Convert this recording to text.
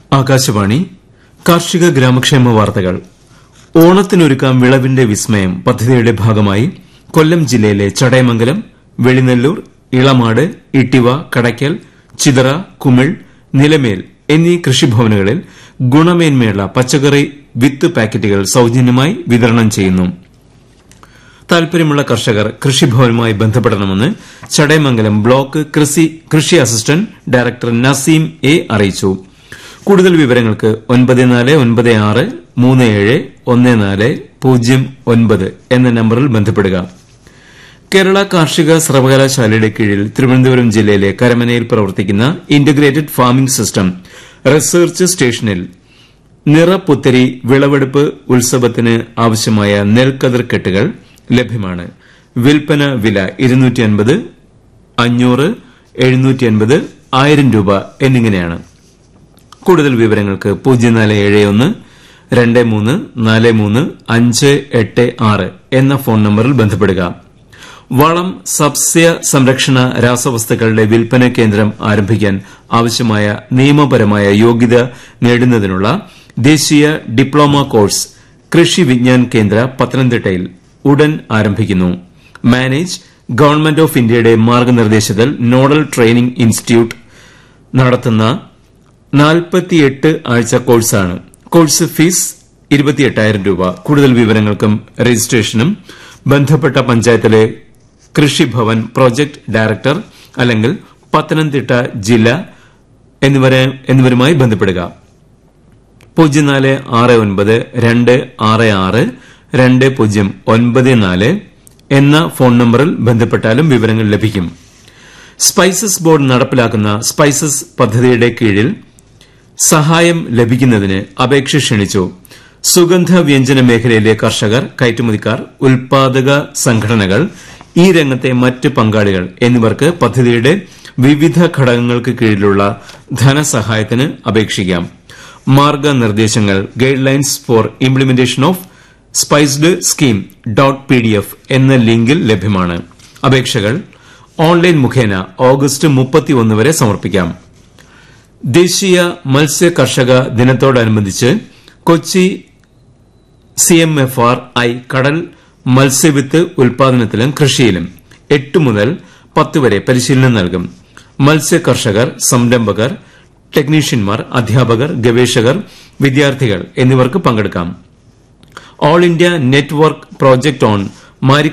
ആകാശവാണി കാർഷിക ഗ്രാമക്ഷേമ വാർത്തകൾ ഓണത്തിനൊരുക്കാം വിളവിന്റെ വിസ്മയം പദ്ധതിയുടെ ഭാഗമായി കൊല്ലം ജില്ലയിലെ ചടയമംഗലം വെളിനെല്ലൂർ ഇളമാട് ഇട്ടിവ കടയ്ക്കൽ ചിതറ കുമിൾ നിലമേൽ എന്നീ കൃഷിഭവനുകളിൽ ഗുണമേന്മയുള്ള പച്ചക്കറി വിത്ത് പാക്കറ്റുകൾ സൌജന്യമായി വിതരണം ചെയ്യുന്നു താൽപര്യമുള്ള കർഷകർ കൃഷിഭവനുമായി ബന്ധപ്പെടണമെന്ന് ചടയമംഗലം ബ്ലോക്ക് കൃഷി അസിസ്റ്റന്റ് ഡയറക്ടർ നസീം എ അറിയിച്ചു കൂടുതൽ വിവരങ്ങൾക്ക് ഒൻപത് നാല് ഒൻപത് ആറ് മൂന്ന് ഏഴ് ഒന്ന് നാല് പൂജ്യം ഒൻപത് എന്ന നമ്പറിൽ ബന്ധപ്പെടുക കേരള കാർഷിക സർവകലാശാലയുടെ കീഴിൽ തിരുവനന്തപുരം ജില്ലയിലെ കരമനയിൽ പ്രവർത്തിക്കുന്ന ഇന്റഗ്രേറ്റഡ് ഫാമിംഗ് സിസ്റ്റം റിസർച്ച് സ്റ്റേഷനിൽ നിറപുത്തരി വിളവെടുപ്പ് ഉത്സവത്തിന് ആവശ്യമായ നെൽക്കതിർ കെട്ടുകൾ ലഭ്യമാണ് വിൽപ്പന വില അഞ്ഞൂറ് എഴുന്നൂറ്റി ആയിരം രൂപ എന്നിങ്ങനെയാണ് കൂടുതൽ വിവരങ്ങൾക്ക് പൂജ്യം നാല് ഏഴ് ഒന്ന് രണ്ട് മൂന്ന് നാല് മൂന്ന് അഞ്ച് എട്ട് ആറ് എന്ന ഫോൺ നമ്പറിൽ ബന്ധപ്പെടുക വളം സസ്യ സംരക്ഷണ രാസവസ്തുക്കളുടെ വിൽപ്പന കേന്ദ്രം ആരംഭിക്കാൻ ആവശ്യമായ നിയമപരമായ യോഗ്യത നേടുന്നതിനുള്ള ദേശീയ ഡിപ്ലോമ കോഴ്സ് കൃഷി വിജ്ഞാൻ കേന്ദ്ര പത്തനംതിട്ടയിൽ ഉടൻ ആരംഭിക്കുന്നു മാനേജ് ഗവൺമെന്റ് ഓഫ് ഇന്ത്യയുടെ മാർഗനിർദ്ദേശത്തിൽ നോഡൽ ട്രെയിനിംഗ് ഇൻസ്റ്റിറ്റ്യൂട്ട് നടത്തുന്ന നാൽപ്പത്തിയെട്ട് ആഴ്ച കോഴ്സാണ് കോഴ്സ് ഫീസ് ഇരുപത്തിയെട്ടായിരം രൂപ കൂടുതൽ വിവരങ്ങൾക്കും രജിസ്ട്രേഷനും ബന്ധപ്പെട്ട പഞ്ചായത്തിലെ കൃഷിഭവൻ പ്രോജക്ട് ഡയറക്ടർ അല്ലെങ്കിൽ പത്തനംതിട്ട ജില്ല എന്നിവരുമായി ബന്ധപ്പെടുക പൂജ്യം നാല് ആറ് ഒൻപത് രണ്ട് ആറ് ആറ് രണ്ട് പൂജ്യം ഒൻപത് നാല് എന്ന ഫോൺ നമ്പറിൽ ബന്ധപ്പെട്ടാലും വിവരങ്ങൾ ലഭിക്കും സ്പൈസസ് ബോർഡ് നടപ്പിലാക്കുന്ന സ്പൈസസ് പദ്ധതിയുടെ കീഴിൽ സഹായം ലഭിക്കുന്നതിന് അപേക്ഷ ക്ഷണിച്ചു സുഗന്ധ വ്യഞ്ജന മേഖലയിലെ കർഷകർ കയറ്റുമതിക്കാർ ഉൽപാദക സംഘടനകൾ ഈ രംഗത്തെ മറ്റ് പങ്കാളികൾ എന്നിവർക്ക് പദ്ധതിയുടെ വിവിധ ഘടകങ്ങൾക്ക് കീഴിലുള്ള ധനസഹായത്തിന് അപേക്ഷിക്കാം മാർഗനിർദ്ദേശങ്ങൾ guidelines for implementation of spiced scheme dot P D F എന്ന ലിങ്കിൽ ലഭ്യമാണ് അപേക്ഷകൾ ഓൺലൈൻ മുഖേന ഓഗസ്റ്റ് മുപ്പത്തിയൊന്ന് വരെ സമർപ്പിക്കാം ദേശീയ മത്സ്യ കർഷക ദിനത്തോടനുബന്ധിച്ച് കൊച്ചി സിഎംഎഫ്ആർ ഐ കടൽ മത്സ്യവിത്ത് ഉൽപാദനത്തിലും കൃഷിയിലും എട്ട് മുതൽ പത്ത് വരെ പരിശീലനം നൽകും മത്സ്യ കർഷകർ സംരംഭകർ ടെക്നീഷ്യന്മാർ അധ്യാപകർ ഗവേഷകർ വിദ്യാർത്ഥികൾ എന്നിവർക്ക് പങ്കെടുക്കാം all India network project on